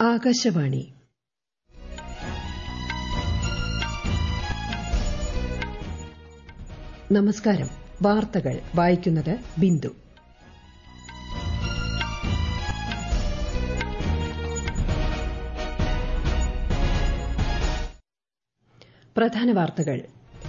ആകാശവാണി നമസ്കാരം വാർത്തകൾ വായിക്കുന്നത് ബിന്ദു പ്രധാന വാർത്തകൾ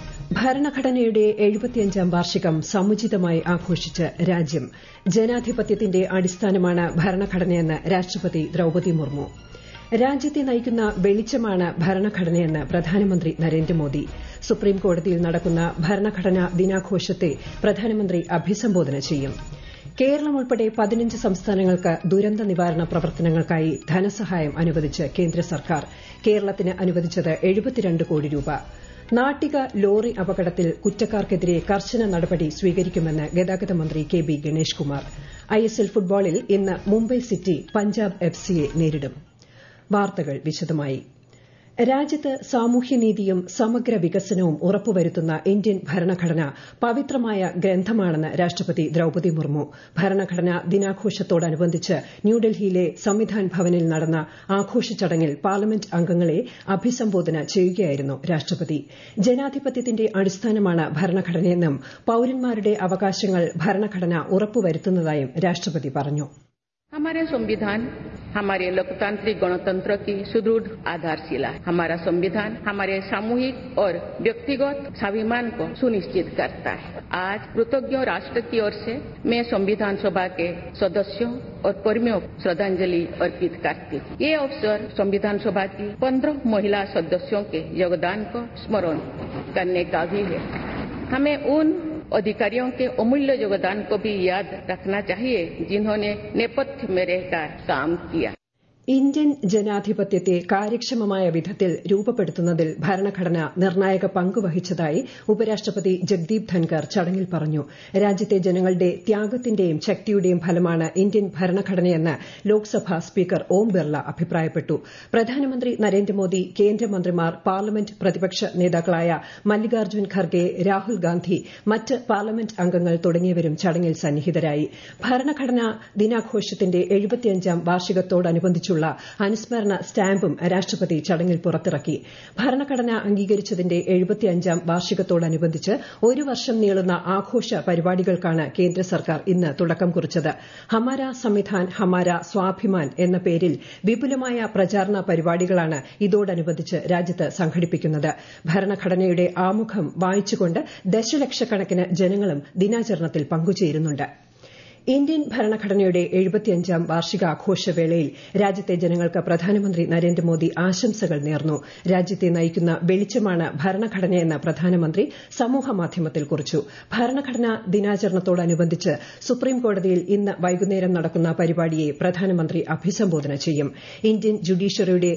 ഭരണഘടനയുടെ എഴുപത്തിയഞ്ചാം വാർഷികം സമുചിതമായി ആഘോഷിച്ച് രാജ്യം ജനാധിപത്യത്തിന്റെ അടിസ്ഥാനമാണ് ഭരണഘടനയെന്ന് രാഷ്ട്രപതി ദ്രൌപതി മുർമു രാജ്യത്തെ നയിക്കുന്ന വെളിച്ചമാണ് ഭരണഘടനയെന്ന് പ്രധാനമന്ത്രി നരേന്ദ്രമോദി സുപ്രീംകോടതിയിൽ നടക്കുന്ന ഭരണഘടനാ ദിനാഘോഷത്തെ പ്രധാനമന്ത്രി അഭിസംബോധന ചെയ്യും കേരളം ഉൾപ്പെടെ പതിനഞ്ച് സംസ്ഥാനങ്ങൾക്ക് ദുരന്ത നിവാരണ പ്രവർത്തനങ്ങൾക്കായി ധനസഹായം അനുവദിച്ച് കേന്ദ്ര സർക്കാർ കേരളത്തിന് അനുവദിച്ചത് എഴുപത്തിരണ്ട് കോടി രൂപ നാട്ടിക ലോറി അപകടത്തിൽ കുറ്റക്കാർക്കെതിരെ കർശന നടപടി സ്വീകരിക്കുമെന്ന് ഗതാഗത മന്ത്രി K B Ganesh Kumar ISL ഫുട്ബോളിൽ ഇന്ന് മുംബൈ സിറ്റി പഞ്ചാബ് എഫ് സിയെ നേരിടും വാർത്തകൾ വിശദമായി രാജ്യത്ത് സാമൂഹ്യനീതിയും സമഗ്ര വികസനവും ഉറപ്പുവരുത്തുന്ന ഇന്ത്യൻ ഭരണഘടന പവിത്രമായ ഗ്രന്ഥമാണെന്ന് രാഷ്ട്രപതി ദ്രൌപതി മുർമു ഭരണഘടനാ ദിനാഘോഷത്തോടനുബന്ധിച്ച് ന്യൂഡൽഹിയിലെ സംവിധാൻ ഭവനിൽ നടന്ന ആഘോഷ ചടങ്ങിൽ പാർലമെന്റ് അംഗങ്ങളെ അഭിസംബോധന ചെയ്യുകയായിരുന്നു രാഷ്ട്രപതി ജനാധിപത്യത്തിന്റെ അടിസ്ഥാനമാണ് ഭരണഘടനയെന്നും പൌരന്മാരുടെ അവകാശങ്ങൾ ഭരണഘടന ഉറപ്പുവരുത്തുന്നതായും രാഷ്ട്രപതി പറഞ്ഞു हमारे संविधान हमारे लोकतांत्रिक गणतंत्र की सुदृढ़ आधारशिला है हमारा संविधान हमारे सामूहिक और व्यक्तिगत स्वाभिमान को सुनिश्चित करता है आज कृतज्ञ राष्ट्र की ओर से मैं संविधान सभा के सदस्यों और कर्मियों को श्रद्धांजलि अर्पित करती हूँ ये अवसर संविधान सभा की पंद्रह महिला सदस्यों के योगदान को स्मरण करने का भी है हमें उन अधिकारियों के अमूल्य योगदान को भी याद रखना चाहिए जिन्होंने नेपथ्य में रहकर काम किया ഇന്ത്യൻ ജനാധിപത്യത്തെ കാര്യക്ഷമമായ വിധത്തിൽ രൂപപ്പെടുത്തുന്നതിൽ ഭരണഘടന നിർണായക പങ്കുവഹിച്ചതായി ഉപരാഷ്ട്രപതി ജഗ്ദീപ് ധൻകർ ചടങ്ങിൽ പറഞ്ഞു രാജ്യത്തെ ജനങ്ങളുടെ ത്യാഗത്തിന്റെയും ശക്തിയുടെയും ഫലമാണ് ഇന്ത്യൻ ഭരണഘടനയെന്ന് ലോക്സഭാ സ്പീക്കർ ഓം ബിർള അഭിപ്രായപ്പെട്ടു പ്രധാനമന്ത്രി നരേന്ദ്രമോദി കേന്ദ്രമന്ത്രിമാർ പാർലമെന്റ് പ്രതിപക്ഷ നേതാക്കളായ മല്ലികാർജ്ജുൻ ഖർഗെ രാഹുൽ ഗാന്ധി മറ്റ് പാർലമെന്റ് അംഗങ്ങൾ തുടങ്ങിയവരും ചടങ്ങിൽ സന്നിഹിതരായി ഭരണഘടനാ ദിനാഘോഷത്തിന്റെ എഴുപത്തിയഞ്ചാം വാർഷികത്തോടനുബന്ധിച്ചുള്ള അനുസ്മരണ സ്റ്റാമ്പും രാഷ്ട്രപതി ചടങ്ങിൽ പുറത്തിറക്കി ഭരണഘടന അംഗീകരിച്ചതിന്റെ എഴുപത്തിയഞ്ചാം വാർഷികത്തോടനുബന്ധിച്ച് ഒരു വർഷം നീളുന്ന ആഘോഷ പരിപാടികൾക്കാണ് കേന്ദ്ര സർക്കാർ ഇന്ന് തുടക്കം കുറിച്ചത് ഹമാര സംവിധാൻ ഹമാര സ്വാഭിമാൻ എന്ന പേരിൽ വിപുലമായ പ്രചാരണ പരിപാടികളാണ് ഇതോടനുബന്ധിച്ച് രാജ്യത്ത് സംഘടിപ്പിക്കുന്നത് ഭരണഘടനയുടെ ആമുഖം വായിച്ചുകൊണ്ട് ദശലക്ഷക്കണക്കിന് ജനങ്ങളും ദിനാചരണത്തിൽ പങ്കുചേരുന്നുണ്ട് ഇന്ത്യൻ ഭരണഘടനയുടെ എഴുപത്തിയഞ്ചാം വാർഷികാഘോഷവേളയിൽ രാജ്യത്തെ ജനങ്ങൾക്ക് പ്രധാനമന്ത്രി നരേന്ദ്രമോദി ആശംസകൾ നേർന്നു രാജ്യത്തെ നയിക്കുന്ന വെളിച്ചമാണ് ഭരണഘടനയെന്ന് പ്രധാനമന്ത്രി സമൂഹമാധ്യമത്തിൽ കുറിച്ചു ഭരണഘടനാ ദിനാചരണത്തോടനുബന്ധിച്ച് സുപ്രീംകോടതിയിൽ ഇന്ന് വൈകുന്നേരം നടക്കുന്ന പരിപാടിയെ പ്രധാനമന്ത്രി അഭിസംബോധന ചെയ്യും ഇന്ത്യൻ ജുഡീഷ്യറിയുടെ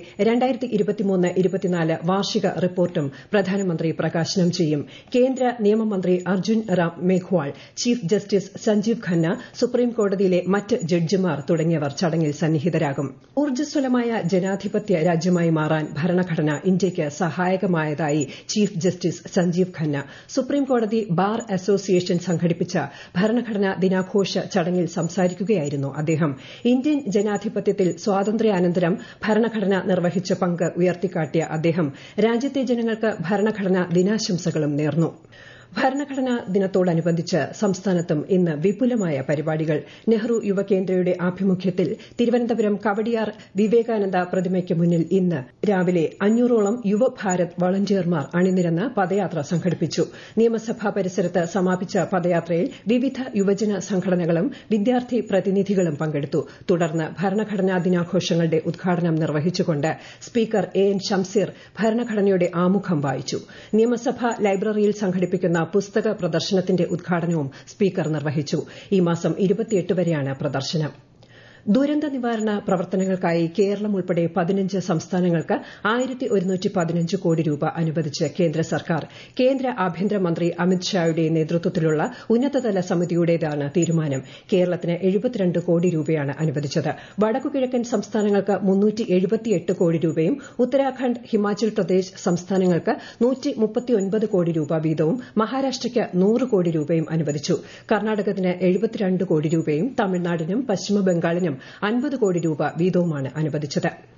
വാർഷിക റിപ്പോർട്ടും പ്രധാനമന്ത്രി പ്രകാശനം ചെയ്യും കേന്ദ്ര നിയമമന്ത്രി അർജുൻ റാം മേഘ്വാൾ ചീഫ് ജസ്റ്റിസ് സഞ്ജീവ് ഖന്ന സുപ്രീംകോടതിയിലെ മറ്റ് ജഡ്ജിമാർ തുടങ്ങിയവർ ചടങ്ങിൽ സന്നിഹിതരാകും ഊർജ്ജസ്വലമായ ജനാധിപത്യ രാജ്യമായി മാറാൻ ഭരണഘടന ഇന്ത്യയ്ക്ക് സഹായകമായതായി ചീഫ് ജസ്റ്റിസ് സഞ്ജീവ് ഖന്ന സുപ്രീംകോടതി ബാർ അസോസിയേഷൻ സംഘടിപ്പിച്ച ഭരണഘടനാ ദിനാഘോഷ ചടങ്ങിൽ സംസാരിക്കുകയായിരുന്നു അദ്ദേഹം ഇന്ത്യൻ ജനാധിപത്യത്തിൽ സ്വാതന്ത്ര്യാനന്തരം ഭരണഘടന നിർവഹിച്ച പങ്ക് ഉയർത്തിക്കാട്ടിയ അദ്ദേഹം രാജ്യത്തെ ജനങ്ങൾക്ക് ഭരണഘടനാ ദിനാശംസകളും നേർന്നു ഭരണഘടനാ ദിനത്തോടനുബന്ധിച്ച് സംസ്ഥാനത്തും ഇന്ന് വിപുലമായ പരിപാടികൾ നെഹ്റു യുവകേന്ദ്രയുടെ ആഭിമുഖ്യത്തിൽ തിരുവനന്തപുരം കവടിയാർ വിവേകാനന്ദ പ്രതിമയ്ക്ക് മുന്നിൽ ഇന്ന് രാവിലെ അഞ്ഞൂറോളം യുവഭാരത് വളണ്ടിയർമാർ അണിനിരന്ന് പദയാത്ര സംഘടിപ്പിച്ചു നിയമസഭാ പരിസരത്ത് സമാപിച്ച പദയാത്രയിൽ വിവിധ യുവജന സംഘടനകളും വിദ്യാർത്ഥി പ്രതിനിധികളും പങ്കെടുത്തു തുടർന്ന് ഭരണഘടനാ ദിനാഘോഷങ്ങളുടെ ഉദ്ഘാടനം നിർവഹിച്ചുകൊണ്ട് സ്പീക്കർ എ എൻ ഷംസീർ ഭരണഘടനയുടെ ആമുഖം വായിച്ചു നിയമസഭാ ലൈബ്രറിയിൽ സംഘടിപ്പിക്കുന്ന പുസ്തക പ്രദർശനത്തിന്റെ ഉദ്ഘാടനവും സ്പീക്കർ നിർവഹിച്ചു ഈ മാസം വരെയാണ് പ്രദർശനം ദുരന്ത നിവാരണ പ്രവർത്തനങ്ങൾക്കായി കേരളം ഉൾപ്പെടെ പതിനഞ്ച് സംസ്ഥാനങ്ങൾക്ക് കോടി രൂപ അനുവദിച്ച് കേന്ദ്ര സർക്കാർ കേന്ദ്ര ആഭ്യന്തരമന്ത്രി അമിത്ഷായുടെ നേതൃത്വത്തിലുള്ള ഉന്നതതല സമിതിയുടേതാണ് തീരുമാനം കേരളത്തിന് കോടി രൂപയാണ് അനുവദിച്ചത് വടക്കുകിഴക്കൻ സംസ്ഥാനങ്ങൾക്ക് കോടി രൂപയും ഉത്തരാഖണ്ഡ് ഹിമാചൽ പ്രദേശ് സംസ്ഥാനങ്ങൾക്ക് കോടി രൂപ വീതവും മഹാരാഷ്ട്രയ്ക്ക് നൂറ് കോടി രൂപയും അനുവദിച്ചു കർണാടകത്തിന് കോടി രൂപയും തമിഴ്നാടിനും പശ്ചിമബംഗാളിനും അൻപത് കോടി രൂപ വീതവുമാണ് അനുവദിച്ചത്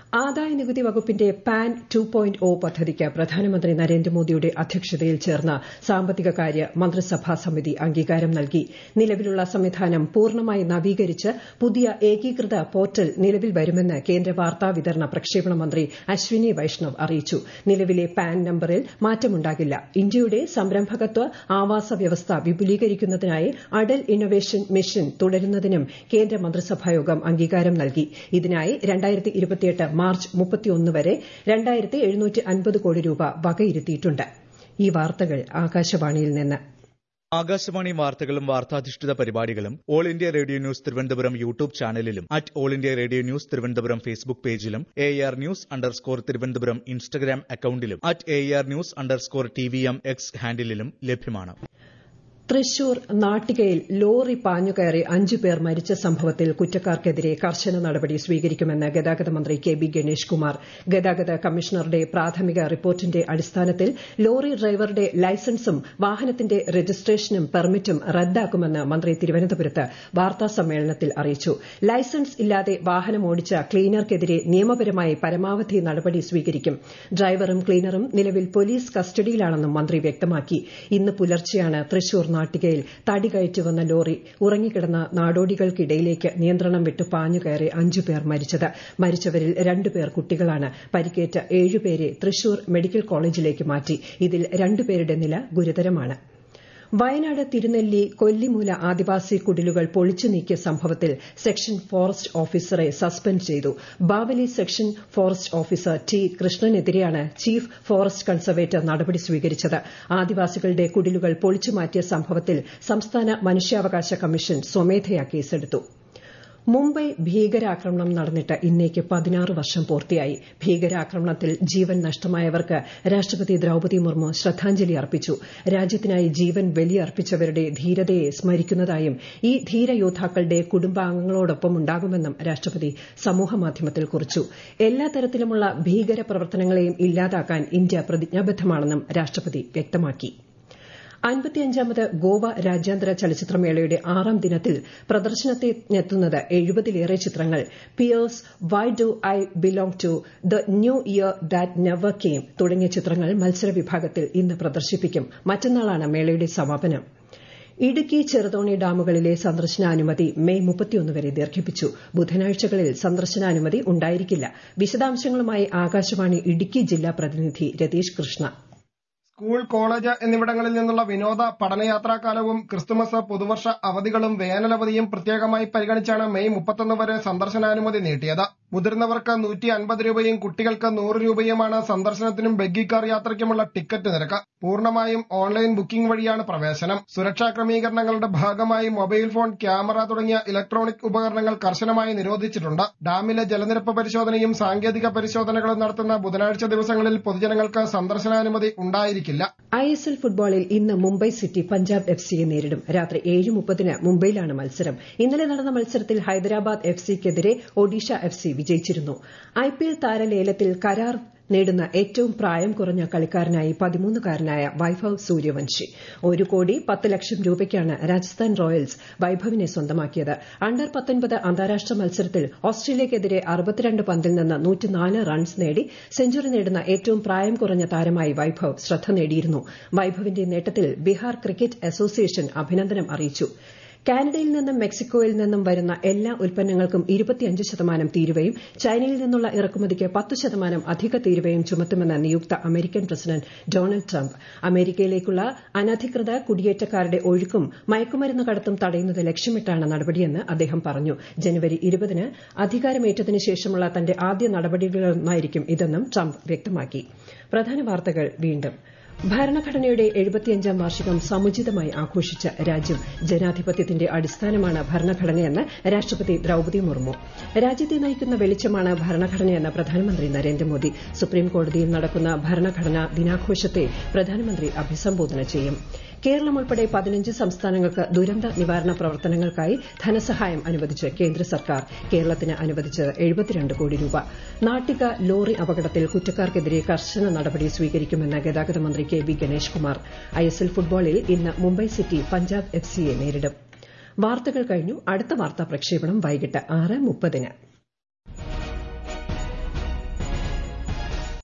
ആദായ നികുതി വകുപ്പിന്റെ പാൻ ടു പോയിന്റ് ഒ പദ്ധതിക്ക് പ്രധാനമന്ത്രി നരേന്ദ്രമോദിയുടെ അധ്യക്ഷതയിൽ ചേർന്ന സാമ്പത്തിക കാര്യ മന്ത്രിസഭാ സമിതി അംഗീകാരം നൽകി നിലവിലുള്ള സംവിധാനം പൂർണ്ണമായി നവീകരിച്ച് പുതിയ ഏകീകൃത പോർട്ടൽ നിലവിൽ വരുമെന്ന് കേന്ദ്ര വാർത്താ വിതരണ പ്രക്ഷേപണ മന്ത്രി അശ്വിനി വൈഷ്ണവ് അറിയിച്ചു നിലവിലെ പാൻ നമ്പറിൽ മാറ്റമുണ്ടാകില്ല ഇന്ത്യയുടെ സംരംഭകത്വ ആവാസ വ്യവസ്ഥ വിപുലീകരിക്കുന്നതിനായി അടൽ ഇന്നൊവേഷൻ മിഷൻ തുടരുന്നതിനും കേന്ദ്ര മന്ത്രിസഭായോഗം അംഗീകാരം നൽകി ഇതിനായി മാർച്ച് മുപ്പത്തിയൊന്ന് വരെ രണ്ടായിരത്തി എഴുന്നൂറ്റി അൻപത് കോടി രൂപ വകയിരുത്തിയിട്ടുണ്ട് ഈ വാർത്തകൾ ആകാശവാണിയിൽ നിന്ന് ആകാശവാണി വാർത്തകളും വാർത്താധിഷ്ഠിത പരിപാടികളും all India radio news Thiruvananthapuram YouTube ചാനലിലും at all India radio news Thiruvananthapuram Facebook പേജിലും A R news underscore Thiruvananthapuram Instagram അക്കൌണ്ടിലും at A R news underscore T V M X ഹാൻഡിലും ലഭ്യമാണ് തൃശൂർ നാട്ടികയിൽ ലോറി പാഞ്ഞുകയറി അഞ്ചു പേർ മരിച്ച സംഭവത്തിൽ കുറ്റക്കാർക്കെതിരെ കർശന നടപടി സ്വീകരിക്കുമെന്ന് ഗതാഗത മന്ത്രി കെ ബി ഗണേഷ് കുമാർ ഗതാഗത കമ്മീഷണറുടെ പ്രാഥമിക റിപ്പോർട്ടിന്റെ അടിസ്ഥാനത്തിൽ ലോറി ഡ്രൈവറുടെ ലൈസൻസും വാഹനത്തിന്റെ രജിസ്ട്രേഷനും പെർമിറ്റും റദ്ദാക്കുമെന്ന് മന്ത്രി തിരുവനന്തപുരത്ത് വാർത്താ സമ്മേളനത്തിൽ അറിയിച്ചു ലൈസൻസ് ഇല്ലാതെ വാഹനം ഓടിച്ച ക്ലീനർക്കെതിരെ നിയമപരമായി പരമാവധി നടപടി സ്വീകരിക്കും ഡ്രൈവറും ക്ലീനറും നിലവിൽ പോലീസ് കസ്റ്റഡിയിലാണെന്നും മന്ത്രി വ്യക്തമാക്കി ഇന്ന് പുലർച്ചെയാണ് തൃശൂർ നാട്ടികയിൽ തടി കയറ്റി വന്ന ലോറി ഉറങ്ങിക്കിടന്ന നാടോടികൾക്കിടയിലേക്ക് നിയന്ത്രണം വിട്ട് പാഞ്ഞുകയറി അഞ്ചുപേർ മരിച്ചത് മരിച്ചവരിൽ രണ്ടുപേർ കുട്ടികളാണ് പരിക്കേറ്റ ഏഴുപേരെ തൃശൂർ മെഡിക്കൽ കോളേജിലേക്ക് മാറ്റി ഇതിൽ രണ്ടുപേരുടെ നില ഗുരുതരമാണ് വയനാട് തിരുനെല്ലി കൊല്ലിമൂല ആദിവാസി കുടിലുകൾ പൊളിച്ചു നീക്കിയ സംഭവത്തിൽ സെക്ഷൻ ഫോറസ്റ്റ് ഓഫീസറെ സസ്പെൻഡ് ചെയ്തു Bavali section forest officer T കൃഷ്ണനെതിരെയാണ് ചീഫ് ഫോറസ്റ്റ് കൺസർവേറ്റർ നടപടി സ്വീകരിച്ചത് ആദിവാസികളുടെ കുടിലുകൾ പൊളിച്ചു മാറ്റിയ സംഭവത്തിൽ സംസ്ഥാന മനുഷ്യാവകാശ കമ്മീഷൻ സ്വമേധയാ കേസെടുത്തു മുംബൈ ഭീകരാക്രമണം നടന്നിട്ട് ഇന്നേക്ക് പതിനാറ് വർഷം പൂർത്തിയായി ഭീകരാക്രമണത്തിൽ ജീവൻ നഷ്ടമായവർക്ക് രാഷ്ട്രപതി ദ്രൌപതി മുർമു ശ്രദ്ധാഞ്ജലി അർപ്പിച്ചു രാജ്യത്തിനായി ജീവൻ ബലിയർപ്പിച്ചവരുടെ ധീരതയെ സ്മരിക്കുന്നതായും ഈ ധീരയോദ്ധാക്കളുടെ കുടുംബാംഗങ്ങളോടൊപ്പം ഉണ്ടാകുമെന്നും രാഷ്ട്രപതി സമൂഹമാധ്യമത്തിൽ കുറിച്ചു എല്ലാ തരത്തിലുമുള്ള ഭീകര പ്രവർത്തനങ്ങളെയും ഇല്ലാതാക്കാൻ ഇന്ത്യ പ്രതിജ്ഞാബദ്ധമാണെന്നും രാഷ്ട്രപതി വ്യക്തമാക്കി അൻപത്തിയഞ്ചാമത് ഗോവ രാജ്യാന്തര ചലച്ചിത്രമേളയുടെ ആറാം ദിനത്തിൽ പ്രദർശനത്തിനെത്തുന്നത് എഴുപതിലേറെ ചിത്രങ്ങൾ Pierce why do I belong to the new year that never came തുടങ്ങിയ ചിത്രങ്ങൾ മത്സര വിഭാഗത്തിൽ ഇന്ന് പ്രദർശിപ്പിക്കും മറ്റന്നാളാണ് മേളയുടെ സമാപനം ഇടുക്കി ചെറുതോണി ഡാമുകളിലെ സന്ദർശനാനുമതി മെയ് മുപ്പത്തിയൊന്ന് വരെ ദീർഘിപ്പിച്ചു ബുധനാഴ്ചകളിൽ സന്ദർശനാനുമതി ഉണ്ടായിരിക്കില്ല വിശദാംശങ്ങളുമായി ആകാശവാണി ഇടുക്കി ജില്ലാ പ്രതിനിധി രതീഷ് കൃഷ്ണ സ്കൂൾ കോളേജ് എന്നിവിടങ്ങളിൽ നിന്നുള്ള വിനോദ പഠനയാത്രാകാലവും ക്രിസ്തുമസ് പുതുവർഷ അവധികളും വേനലവധിയും പ്രത്യേകമായി പരിഗണിച്ചാണ് മെയ് മുപ്പത്തൊന്ന് വരെ സന്ദർശനാനുമതി നീട്ടിയത് മുതിർന്നവർക്ക് നൂറ്റി അൻപത് രൂപയും കുട്ടികൾക്ക് നൂറ് രൂപയുമാണ് സന്ദർശനത്തിനും ബഗ്ഗി കാർ യാത്രയ്ക്കുമുള്ള ടിക്കറ്റ് നിരക്ക് പൂർണ്ണമായും ഓൺലൈൻ ബുക്കിംഗ് വഴിയാണ് പ്രവേശനം സുരക്ഷാ ക്രമീകരണങ്ങളുടെ ഭാഗമായി മൊബൈൽ ഫോൺ ക്യാമറ തുടങ്ങിയ ഇലക്ട്രോണിക് ഉപകരണങ്ങൾ കർശനമായി നിരോധിച്ചിട്ടുണ്ട് ഡാമിലെ ജലനിരപ്പ് പരിശോധനയും സാങ്കേതിക പരിശോധനകളും നടത്തുന്ന ബുധനാഴ്ച ദിവസങ്ങളിൽ പൊതുജനങ്ങൾക്ക് സന്ദർശനാനുമതി ഉണ്ടായിരിക്കും ഐ എസ് എൽ ഫുട്ബോളിൽ ഇന്ന് മുംബൈ സിറ്റി പഞ്ചാബ് എഫ് സിയെ നേരിടും രാത്രി ഏഴ് മുപ്പതിന് മുംബൈയിലാണ് മത്സരം ഇന്നലെ നടന്ന മത്സരത്തിൽ ഹൈദരാബാദ് എഫ് സിക്കെതിരെ ഒഡീഷ എഫ് സി വിജയിച്ചിരുന്നു ഐ പി എൽ താരലേലത്തിൽ കരാർ നേടുന്ന ഏറ്റവും പ്രായം കുറഞ്ഞ കളിക്കാരനായി പതിമൂന്നുകാരനായ വൈഭവ് സൂര്യവംശി ഒരു കോടി പത്ത് ലക്ഷം രൂപയ്ക്കാണ് രാജസ്ഥാൻ റോയൽസ് വൈഭവിനെ സ്വന്തമാക്കിയത് അണ്ടർ പത്തൊൻപത് അന്താരാഷ്ട്ര മത്സരത്തിൽ ഓസ്ട്രേലിയയ്ക്കെതിരെ അറുപത്തിരണ്ട് പന്തിൽ നിന്ന് നൂറ്റിനാല് റൺസ് നേടി സെഞ്ചുറി നേടുന്ന ഏറ്റവും പ്രായം കുറഞ്ഞ താരമായി വൈഭവ് ശ്രദ്ധ നേടിയിരുന്നു വൈഭവിന്റെ നേട്ടത്തിൽ ബീഹാർ ക്രിക്കറ്റ് അസോസിയേഷൻ അഭിനന്ദനം അറിയിച്ചു കാനഡയിൽ നിന്നും മെക്സിക്കോയിൽ നിന്നും വരുന്ന എല്ലാ ഉൽപ്പന്നങ്ങൾക്കും ഇരുപത്തിയഞ്ച് ശതമാനം തീരുവയും ചൈനയിൽ നിന്നുള്ള ഇറക്കുമതിക്ക് പത്ത് ശതമാനം അധിക തീരുവയും ചുമത്തുമെന്ന് നിയുക്ത അമേരിക്കൻ പ്രസിഡന്റ് ഡൊണാൾഡ് ട്രംപ് അമേരിക്കയിലേക്കുള്ള അനധികൃത കുടിയേറ്റക്കാരുടെ ഒഴുക്കും മയക്കുമരുന്ന് കടത്തും തടയുന്നത് ലക്ഷ്യമിട്ടാണ് നടപടിയെന്ന് അദ്ദേഹം പറഞ്ഞു ജനുവരി ഇരുപതിന് അധികാരമേറ്റതിനു ശേഷമുള്ള തന്റെ ആദ്യ നടപടികളൊന്നായിരിക്കും ഇതെന്നും ട്രംപ് വ്യക്തമാക്കി പ്രധാന വാർത്തകൾ വീണ്ടും ഭരണഘടനയുടെ എഴുപത്തിയഞ്ചാം വാർഷികം സമുചിതമായി ആഘോഷിച്ച രാജ്യം ജനാധിപത്യത്തിന്റെ അടിസ്ഥാനമാണ് ഭരണഘടനയെന്ന് രാഷ്ട്രപതി ദ്രൌപതി മുർമു രാജ്യത്തെ നയിക്കുന്ന വെളിച്ചമാണ് ഭരണഘടനയെന്ന് പ്രധാനമന്ത്രി നരേന്ദ്രമോദി സുപ്രീംകോടതിയിൽ നടക്കുന്ന ഭരണഘടനാ ദിനാഘോഷത്തെ പ്രധാനമന്ത്രി അഭിസംബോധന ചെയ്യും കേരളം ഉൾപ്പെടെ പതിനഞ്ച് സംസ്ഥാനങ്ങൾക്ക് ദുരന്ത നിവാരണ പ്രവർത്തനങ്ങൾക്കായി ധനസഹായം അനുവദിച്ച് കേന്ദ്ര സർക്കാർ കേരളത്തിന് അനുവദിച്ചത് എഴുപത്തിരണ്ട് കോടി രൂപ നാട്ടിക ലോറി അപകടത്തിൽ കുറ്റക്കാർക്കെതിരെ കർശന നടപടി സ്വീകരിക്കുമെന്ന് ഗതാഗത മന്ത്രി K V Ganesh Kumar ISL ഫുട്ബോളിൽ ഇന്ന് മുംബൈ സിറ്റി പഞ്ചാബ് എഫ് സിയെ നേരിടും വാർത്തകൾ കഴിഞ്ഞു അടുത്ത വാർത്താ പ്രക്ഷേപണം വൈകിട്ട് ആറ് മുപ്പതിന്